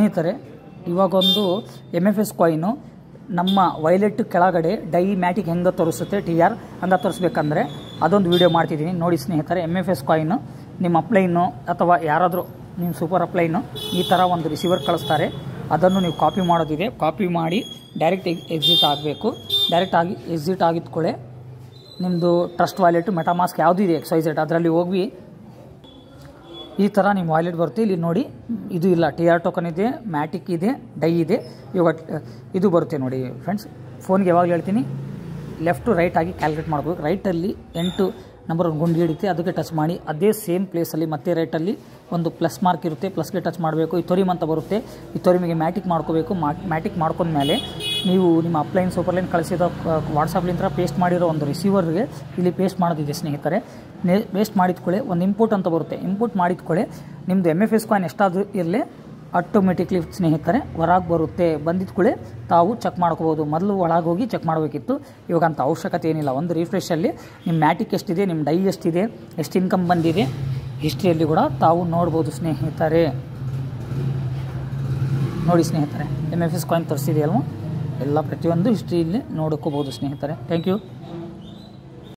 ಸ್ನೇಹಿತರೆ ಇವಾಗೊಂದು M F S coin ನಮ್ಮ ವೈಲೆಟ್ ಕೆಳಗಡೆ ಡೈ ಮ್ಯಾಟಿಕ್ ಹೆಂಗೆ ತೋರಿಸುತ್ತೆ ಟಿ ಆರ್ ಹಂಗೆ ತೋರಿಸ್ಬೇಕಂದ್ರೆ ಅದೊಂದು ವಿಡಿಯೋ ಮಾಡ್ತಿದ್ದೀನಿ ನೋಡಿ ಸ್ನೇಹಿತರೆ ಎಮ್ ಎಫ್ ಎಸ್ ಕಾಯಿನು ನಿಮ್ಮ ಅಪ್ಲೈನು ಅಥವಾ ಯಾರಾದರೂ ನಿಮ್ಮ ಸೂಪರ್ ಅಪ್ಲೈನು ಈ ಥರ ಒಂದು ರಿಸೀವರ್ ಕಳಿಸ್ತಾರೆ ಅದನ್ನು ನೀವು ಕಾಪಿ ಮಾಡೋದಿದೆ ಕಾಪಿ ಮಾಡಿ ಡೈರೆಕ್ಟ್ ಎಕ್ಸಿಟ್ ಆಗಬೇಕು ಡೈರೆಕ್ಟ್ ಆಗಿ ಎಕ್ಸಿಟ್ ಆಗಿದ್ಕೊಳ್ಳೆ ನಿಮ್ಮದು ಟ್ರಸ್ಟ್ ವಾಲೆಟ್ ಮೆಟಾಮಾಸ್ಕ್ ಯಾವುದು ಇದೆ ಎಕ್ಸೈಸೆಡ್ ಅದರಲ್ಲಿ ಹೋಗಿ ಈ ಥರ ನಿಮ್ಮ ವಾಲೆಟ್ ಬರುತ್ತೆ ಇಲ್ಲಿ ನೋಡಿ ಇದು ಇಲ್ಲ ಟಿ ಆರ್ ಟೋಕನ್ ಇದೆ ಮ್ಯಾಟಿಕ್ ಇದೆ ಡೈ ಇದೆ ಇವಾಗ ಇದು ಬರುತ್ತೆ ನೋಡಿ ಫ್ರೆಂಡ್ಸ್ ಫೋನ್ಗೆ ಯಾವಾಗಲೂ ಹೇಳ್ತೀನಿ ಲೆಫ್ಟ್ ಟು ರೈಟ್ ಆಗಿ ಕ್ಯಾಲ್ಕುಲೇಟ್ ಮಾಡಬೇಕು ರೈಟಲ್ಲಿ ಎಂಟು ನಂಬರ್ ಒಂದು ಗುಂಡಿ ಹಿಡಿತೆ ಅದಕ್ಕೆ ಟಚ್ ಮಾಡಿ ಅದೇ ಸೇಮ್ ಪ್ಲೇಸಲ್ಲಿ ಮತ್ತೆ ರೈಟಲ್ಲಿ ಒಂದು ಪ್ಲಸ್ ಮಾರ್ಕ್ ಇರುತ್ತೆ ಪ್ಲಸ್ಗೆ ಟಚ್ ಮಾಡಬೇಕು ಈ ತೊರಿಮ್ ಅಂತ ಬರುತ್ತೆ ಈ ತೊರಿಮಿಗೆ ಮ್ಯಾಟಿಕ್ ಮಾಡ್ಕೋಬೇಕು ಮ್ಯಾಟಿಕ್ ಮಾಡ್ಕೊಂಡ್ಮೇಲೆ ನೀವು ನಿಮ್ಮ ಅಪ್ಲೈನ್ ಸೂಪರ್ಲೈನ್ ಕಳಿಸಿದ ವಾಟ್ಸಪ್ಲಿಂದ ಪೇಸ್ಟ್ ಮಾಡಿರೋ ಒಂದು ರಿಸೀವರ್ಗೆ ಇಲ್ಲಿ ಪೇಸ್ಟ್ ಮಾಡೋದಿದೆ ಸ್ನೇಹಿತರೆ ನೇ ಪೇಸ್ಟ್ ಮಾಡಿದ್ಕೊಳ್ಳೆ ಒಂದು ಇಂಪುಟ್ ಅಂತ ಬರುತ್ತೆ ಇಂಪುಟ್ ಮಾಡಿದ್ಕೊಳ್ಳೆ ನಿಮ್ಮದು ಎಮ್ ಎಫ್ ಎಸ್ ಕಾಯಿನ್ ಎಷ್ಟಾದರೂ ಇರಲಿ ಆಟೋಮೆಟಿಕ್ಲಿ ಸ್ನೇಹಿತರೆ ಹೊರಗೆ ಬರುತ್ತೆ ಬಂದಿದ್ಕೊಳ್ಳೆ ತಾವು ಚೆಕ್ ಮಾಡ್ಕೋಬೋದು ಮೊದಲು ಒಳಗೆ ಹೋಗಿ ಚೆಕ್ ಮಾಡಬೇಕಿತ್ತು ಇವಾಗ ಅಂತ ಅವಶ್ಯಕತೆ ಏನಿಲ್ಲ ಒಂದು ರಿಫ್ರೆಶಲ್ಲಿ ನಿಮ್ಮ ಮ್ಯಾಟಿಕ್ ಎಷ್ಟಿದೆ ನಿಮ್ಮ ಡೈ ಎಷ್ಟಿದೆ ಎಷ್ಟು ಇನ್ಕಮ್ ಬಂದಿದೆ ಹಿಸ್ಟ್ರಿಯಲ್ಲಿ ಕೂಡ ತಾವು ನೋಡ್ಬೋದು ಸ್ನೇಹಿತರೆ ನೋಡಿ ಸ್ನೇಹಿತರೆ ಎಮ್ ಎಫ್ ಎಸ್ ಕಾಯಿನ್ ತರಿಸಿದೆಯಲ್ವ ಎಲ್ಲ ಪ್ರತಿಯೊಂದು ಹಿಸ್ಟ್ರಿಯಲ್ಲಿ ನೋಡ್ಕೋಬೋದು ಸ್ನೇಹಿತರೆ ಥ್ಯಾಂಕ್ ಯು